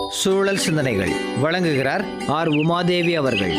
சூழல் சிந்தனைகள் வழங்குகிறார் ஆர் உமாதேவி அவர்கள்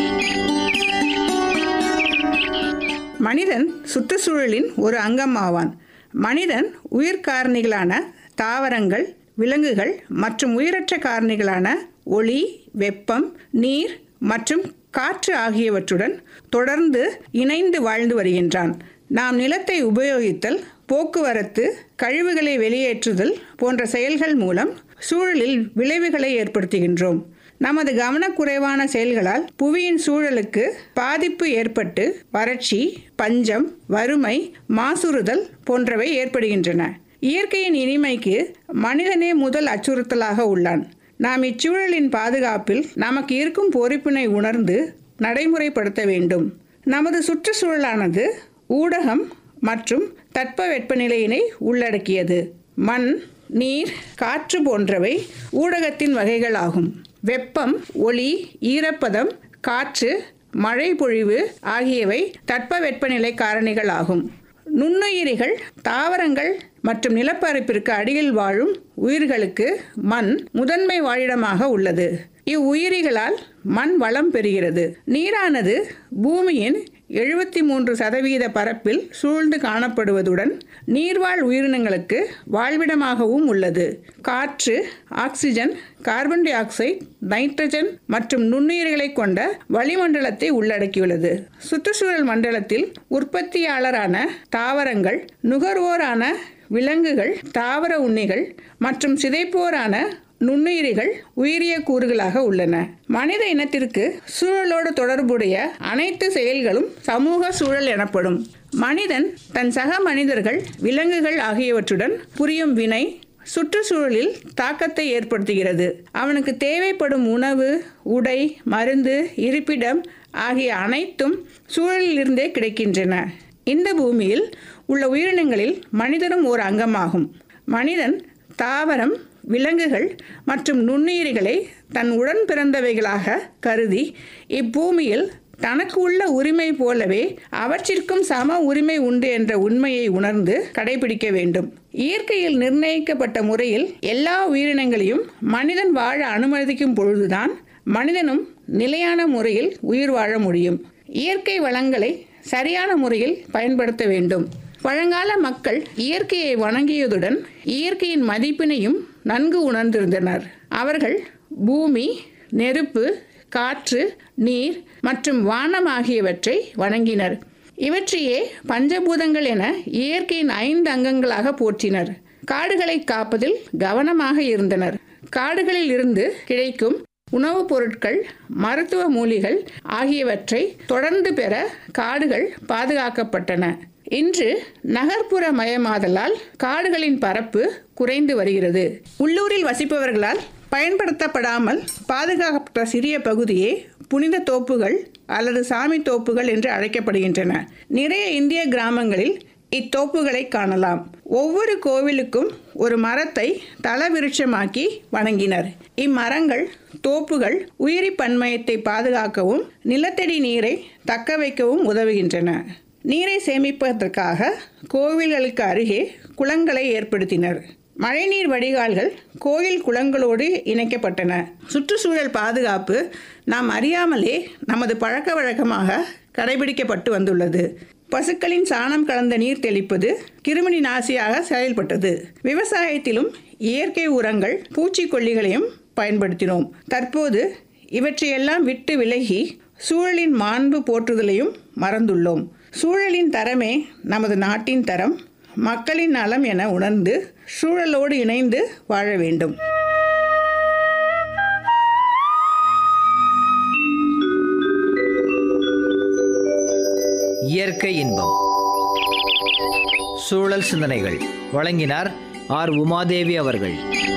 மனிதன் சுற்றுச்சூழலின் ஒரு அங்கம் ஆவான் மனிதன் உயிர் காரணிகளான தாவரங்கள் விலங்குகள் மற்றும் உயிரற்ற காரணிகளான ஒளி வெப்பம் நீர் மற்றும் காற்று ஆகியவற்றுடன் தொடர்ந்து இணைந்து வாழ்ந்து வருகின்றான் நாம் நிலத்தை உபயோகித்தல் போக்குவரத்து கழிவுகளை வெளியேற்றுதல் போன்ற செயல்கள் மூலம் சூழலில் விளைவுகளை ஏற்படுத்துகின்றோம் நமது கவனக்குறைவான செயல்களால் புவியின் சூழலுக்கு பாதிப்பு ஏற்பட்டு வறட்சி பஞ்சம் வறுமை மாசுறுதல் போன்றவை ஏற்படுகின்றன இயற்கையின் இனிமைக்கு மனிதனே முதல் அச்சுறுத்தலாக உள்ளான் நாம் இச்சூழலின் பாதுகாப்பில் நமக்கு இருக்கும் பொறுப்பினை உணர்ந்து நடைமுறைப்படுத்த வேண்டும் நமது சுற்றுச்சூழலானது ஊடகம் மற்றும் தட்பவெப்பநிலையினை உள்ளடக்கியது மண் நீர் காற்று போன்றவை ஊடகத்தின் வகைகளாகும் வெப்பம் ஒளி ஈரப்பதம் காற்று மழை பொழிவு ஆகியவை தட்பவெப்பநிலை காரணிகளாகும் நுண்ணுயிரிகள் தாவரங்கள் மற்றும் நிலப்பரப்பிற்கு அடியில் வாழும் உயிர்களுக்கு மண் முதன்மை வாழிடமாக உள்ளது இவ்வுயிரிகளால் மண் வளம் பெறுகிறது நீரானது பூமியின் எழுபத்தி மூன்று சதவீத பரப்பில் சூழ்ந்து காணப்படுவதுடன் நீர்வாழ் உயிரினங்களுக்கு வாழ்விடமாகவும் உள்ளது காற்று oxygen carbon dioxide nitrogen மற்றும் நுண்ணுயிர்களை கொண்ட வளிமண்டலத்தை உள்ளடக்கியுள்ளது சுற்றுச்சூழல் மண்டலத்தில் உற்பத்தியாளரான தாவரங்கள் நுகர்வோரான விலங்குகள் தாவர உண்ணிகள் மற்றும் சிதைப்போரான நுண்ணுயிரிகள் உயிரிய கூறுகளாக உள்ளன மனித இனத்திற்கு சூழலோடு தொடர்புடைய அனைத்து செயல்களும் சமூக சூழல் எனப்படும் மனிதன் தன் சக மனிதர்கள் விலங்குகள் ஆகியவற்றுடன் புரியும் வினை சுற்றுச்சூழலில் தாக்கத்தை ஏற்படுத்துகிறது அவனுக்கு தேவைப்படும் உணவு உடை மருந்து இருப்பிடம் ஆகிய அனைத்தும் சூழலிலிருந்தே கிடைக்கின்றன இந்த பூமியில் உள்ள உயிரினங்களில் மனிதனும் ஒரு அங்கமாகும் மனிதன் தாவரம் விலங்குகள் மற்றும் நுண்ணுயிரிகளை தன் உடன் பிறந்தவைகளாக கருதி இப்பூமியில் தனக்கு உள்ள உரிமை போலவே அவற்றிற்கும் சம உரிமை உண்டு என்ற உண்மையை உணர்ந்து கடைபிடிக்க வேண்டும் இயற்கையில் நிர்ணயிக்கப்பட்ட முறையில் எல்லா உயிரினங்களையும் மனிதன் வாழ அனுமதிக்கும் பொழுதுதான் மனிதனும் நிலையான முறையில் உயிர் வாழ முடியும் இயற்கை வளங்களை சரியான முறையில் பயன்படுத்த வேண்டும் பழங்கால மக்கள் இயற்கையை வணங்கியதுடன் இயற்கையின் மதிப்பினையும் நன்கு உணர்ந்திருந்தனர் அவர்கள் பூமி நெருப்பு காற்று நீர் மற்றும் வானம் ஆகியவற்றை வணங்கினர் இவற்றையே பஞ்சபூதங்கள் என இயற்கையின் ஐந்து அங்கங்களாக போற்றினர் காடுகளை காப்பதில் கவனமாக இருந்தனர் காடுகளில் இருந்து கிடைக்கும் உணவுப் பொருட்கள் மருத்துவ மூலிகள் ஆகியவற்றை தொடர்ந்து பெற காடுகள் பாதுகாக்கப்பட்டன இன்று நகர்ப்புற மயமாதலால் காடுகளின் பரப்பு குறைந்து வருகிறது உள்ளூரில் வசிப்பவர்களால் பயன்படுத்தப்படாமல் பாதுகாக்கப்பட்ட சிறிய பகுதியே புனித தோப்புகள் அல்லது சாமி தோப்புகள் என்று அழைக்கப்படுகின்றன நிறைய இந்திய கிராமங்களில் இத்தோப்புகளை காணலாம் ஒவ்வொரு கோவிலுக்கும் ஒரு மரத்தை தலவிருட்சமாக்கி வணங்கினர் இம்மரங்கள் தோப்புகள் உயிரி பன்மயத்தை பாதுகாக்கவும் நிலத்தடி நீரை தக்க வைக்கவும் உதவுகின்றன நீரை சேமிப்பதற்காக கோவில்களுக்கு அருகே குளங்களை ஏற்படுத்தினர் மழைநீர் வடிகால்கள் கோயில் குளங்களோடு இணைக்கப்பட்டன சுற்றுச்சூழல் பாதுகாப்பு நாம் அறியாமலே நமது பழக்க வழக்கமாக கடைபிடிக்கப்பட்டு வந்துள்ளது பசுக்களின் சாணம் கலந்த நீர் தெளிப்பது கிருமினி நாசியாக செயல்பட்டது விவசாயத்திலும் இயற்கை உரங்கள் பூச்சிக்கொல்லிகளையும் பயன்படுத்தினோம் தற்போது இவற்றையெல்லாம் விட்டு விலகி சூழலின் மாண்பு போற்றுதலையும் மறந்துள்ளோம் சூழலின் தரமே நமது நாட்டின் தரம் மக்களின் நலம் என உணர்ந்து சூழலோடு இணைந்து வாழ வேண்டும் இயற்கை இன்பம் சூழல் சிந்தனைகள் வழங்கினார் ஆர் உமாதேவி அவர்கள்